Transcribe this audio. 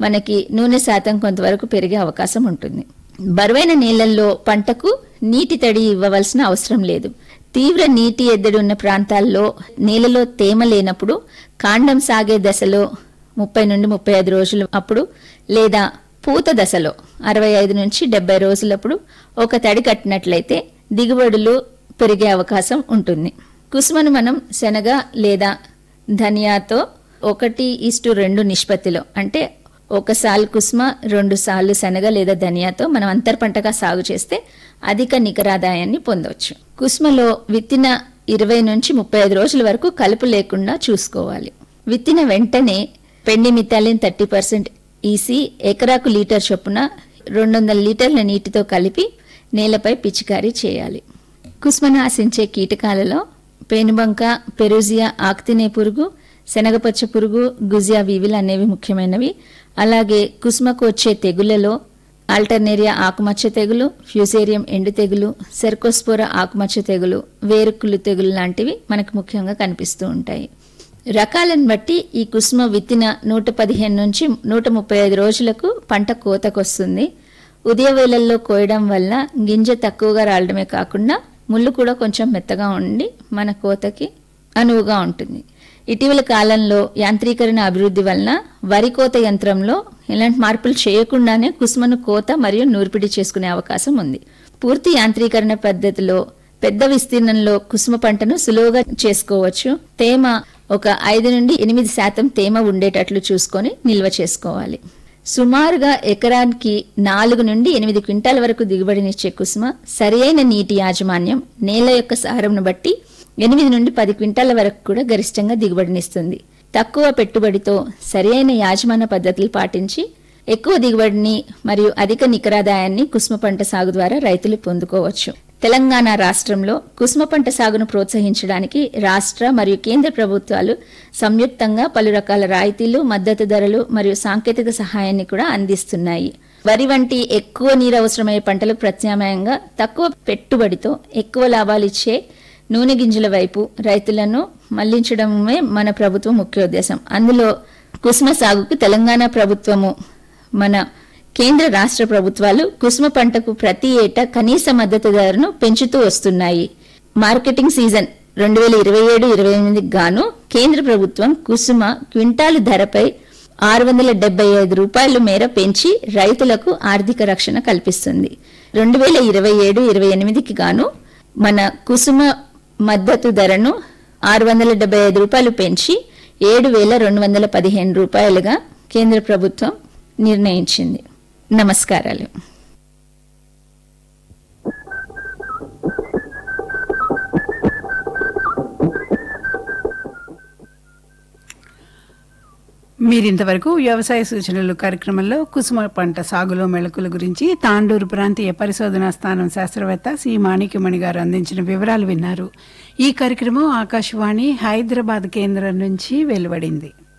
మనకి నూనె శాతం కొంతవరకు పెరిగే అవకాశం ఉంటుంది బరువైన నీళ్లలో పంటకు నీటి తడి ఇవ్వవలసిన అవసరం లేదు తీవ్ర నీటి ఎద్దడి ఉన్న ప్రాంతాల్లో నేలలో తేమ లేనప్పుడు కాండం సాగే దశలో ముప్పై నుండి ముప్పై ఐదు రోజులు అప్పుడు లేదా పూత దశలో అరవై ఐదు నుంచి డెబ్బై రోజులప్పుడు ఒక తడి కట్టినట్లయితే దిగుబడులు పెరిగే అవకాశం ఉంటుంది కుసుమను మనం శనగ లేదా ధనియాతో ఒకటి ఇస్టు రెండు నిష్పత్తిలో అంటే ఒక సాలు కుసుమ రెండు సార్లు శనగ లేదా ధనియాతో మనం అంతర్ పంటగా సాగు చేస్తే అధిక నికరాదాయాన్ని పొందవచ్చు కుసుమలో విత్తిన ఇరవై నుంచి ముప్పై ఐదు రోజుల వరకు కలుపు లేకుండా చూసుకోవాలి విత్తిన వెంటనే pendimethalin thirty percent EC ఎకరాకు లీటర్ చొప్పున రెండు వందల లీటర్ల నీటితో కలిపి నేలపై పిచికారీ చేయాలి కుసుమను ఆశించే కీటకాలలో పేనుబంక పెరుజియా ఆక్తినే పురుగు శనగపచ్చ పురుగు గుజియా వివిల్ అనేవి ముఖ్యమైనవి అలాగే కుసుమకు వచ్చే తెగుళ్లలో ఆల్టర్నేరియా ఆకుమచ్చ తెగులు ఫ్యూసేరియం ఎండు తెగులు సెర్కోస్పోరా ఆకుమచ్చ తెగులు వేరుకులు తెగులు లాంటివి మనకు ముఖ్యంగా కనిపిస్తూ ఉంటాయి రకాలను బట్టి ఈ కుసుమ విత్తిన నూట పదిహేను నుంచి నూట ముప్పై ఐదు రోజులకు పంట కోతకొస్తుంది ఉదయ వేళల్లో కోయడం వల్ల గింజ తక్కువగా రాలడమే కాకుండా ముళ్ళు కూడా కొంచెం మెత్తగా ఉండి మన కోతకి అనువుగా ఉంటుంది ఇటీవల కాలంలో యాంత్రీకరణ అభివృద్ధి వలన వరి కోత యంత్రంలో ఇలాంటి మార్పులు చేయకుండానే కుసుమను కోత మరియు నూర్పిడి చేసుకునే అవకాశం ఉంది పూర్తి యాంత్రీకరణ పద్ధతిలో పెద్ద విస్తీర్ణంలో కుసుమ పంటను సులువుగా చేసుకోవచ్చు తేమ ఒక ఐదు నుండి ఎనిమిది శాతం తేమ ఉండేటట్లు చూసుకొని నిల్వ చేసుకోవాలి సుమారుగా ఎకరానికి నాలుగు నుండి ఎనిమిది క్వింటాల వరకు దిగుబడినిచ్చే కుసుమ సరియైన నీటి యాజమాన్యం నేల యొక్క సారంను బట్టి ఎనిమిది నుండి పది క్వింటాల వరకు కూడా గరిష్టంగా దిగుబడినిస్తుంది తక్కువ పెట్టుబడితో సరియైన యాజమాన్య పద్ధతులు పాటించి ఎక్కువ దిగుబడిని మరియు అధిక నికరాదాయాన్ని కుసుమ పంట సాగు ద్వారా రైతులు పొందుకోవచ్చు తెలంగాణ రాష్ట్రంలో కుసుమ పంట సాగును ప్రోత్సహించడానికి రాష్ట్ర మరియు కేంద్ర ప్రభుత్వాలు సంయుక్తంగా పలు రకాల రాయితీలు మద్దతు ధరలు మరియు సాంకేతిక సహాయాన్ని కూడా అందిస్తున్నాయి వరి వంటి ఎక్కువ నీరు అవసరమయ్యే పంటలకు ప్రత్యామ్నాయంగా తక్కువ పెట్టుబడితో ఎక్కువ లాభాలు ఇచ్చే నూనె గింజల వైపు రైతులను మళ్లించడమే మన ప్రభుత్వం ముఖ్య ఉద్దేశం అందులో కుసుమ సాగుకు తెలంగాణ ప్రభుత్వము మన కేంద్ర రాష్ట్ర ప్రభుత్వాలు కుసుమ పంటకు ప్రతి ఏటా కనీస మద్దతు ధరను పెంచుతూ వస్తున్నాయి మార్కెటింగ్ సీజన్ రెండు వేల ఇరవై ఏడు ఇరవై ఎనిమిదికి గాను కేంద్ర ప్రభుత్వం కుసుమ క్వింటాలు ధరపై ఆరు వందల డెబ్బై ఐదు రూపాయల మేర పెంచి రైతులకు ఆర్థిక రక్షణ కల్పిస్తుంది రెండు వేల ఇరవై ఏడు ఇరవై ఎనిమిదికి గాను మన కుసుమ మద్దతు ధరను ఆరు వందల డెబ్బై ఐదు రూపాయలు పెంచి ఏడు వేల రెండు వందల పదిహేను రూపాయలుగా కేంద్ర ప్రభుత్వం నిర్ణయించింది నమస్కారాలు మీరింతవరకు వ్యవసాయ సూచనలు కార్యక్రమంలో కుసుమ పంట సాగులో మెళకుల గురించి తాండూరు ప్రాంతీయ పరిశోధనా స్థానం శాస్త్రవేత్త సి మాణిక్యమణి గారు అందించిన వివరాలు విన్నారు ఈ కార్యక్రమం ఆకాశవాణి హైదరాబాద్ కేంద్రం నుంచి వెలువడింది